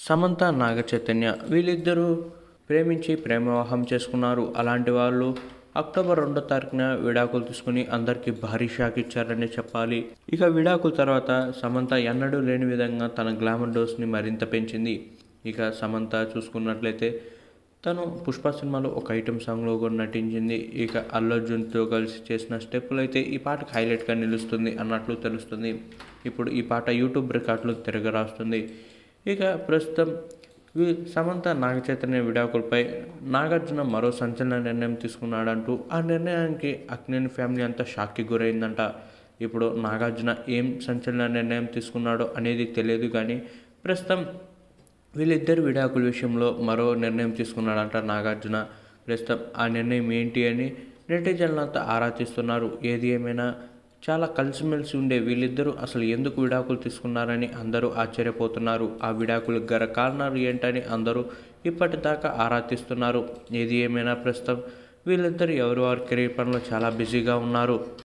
సమంత నాగ చైతన్య వీళ్ళిద్దరూ ప్రేమించి ప్రేమ వివాహం చేసుకున్నారు అలాంటి వాళ్ళు అక్టోబర్ రెండో తారీఖున విడాకులు తీసుకుని అందరికీ భారీ షాక్ ఇచ్చారని చెప్పాలి ఇక విడాకుల తర్వాత సమంత ఎన్నడూ లేని విధంగా తన గ్లామర్ డోస్ని మరింత పెంచింది ఇక సమంత చూసుకున్నట్లయితే తను పుష్ప సినిమాలో ఒక ఐటెం సాంగ్లో కూడా నటించింది ఇక అల్లు అర్జున్తో కలిసి చేసిన స్టెప్పులు అయితే ఈ పాటకు హైలైట్గా నిలుస్తుంది అన్నట్లు తెలుస్తుంది ఇప్పుడు ఈ పాట యూట్యూబ్ రికార్డులు తిరగరాస్తుంది ఇక ప్రస్తుతం వి- సమంత నాగ చైతన్య విడాకులపై నాగార్జున మరో సంచలన నిర్ణయం తీసుకున్నాడంటూ ఆ నిర్ణయానికి అక్నేని ఫ్యామిలీ అంతా షాక్కి గురైందంట ఇప్పుడు నాగార్జున ఏం సంచలన నిర్ణయం తీసుకున్నాడో అనేది తెలియదు కానీ ప్రస్తుతం వీళ్ళిద్దరు విడాకుల విషయంలో మరో నిర్ణయం తీసుకున్నాడంట నాగార్జున ప్రస్తుతం ఆ నిర్ణయం ఏంటి అని నెటిజన్లంతా ఆరా తీస్తున్నారు ఏది ఏమైనా చాలా కలిసిమెలిసి ఉండే వీళ్ళిద్దరూ అసలు ఎందుకు విడాకులు తీసుకున్నారని అందరూ ఆశ్చర్యపోతున్నారు ఆ విడాకులకు గల కారణాలు ఏంటని అందరూ ఇప్పటిదాకా ఆరా తీస్తున్నారు ఏది ఏమైనా ప్రస్తుతం వీళ్ళిద్దరు ఎవరి వారి కెరీర్ పనిలో చాలా బిజీగా ఉన్నారు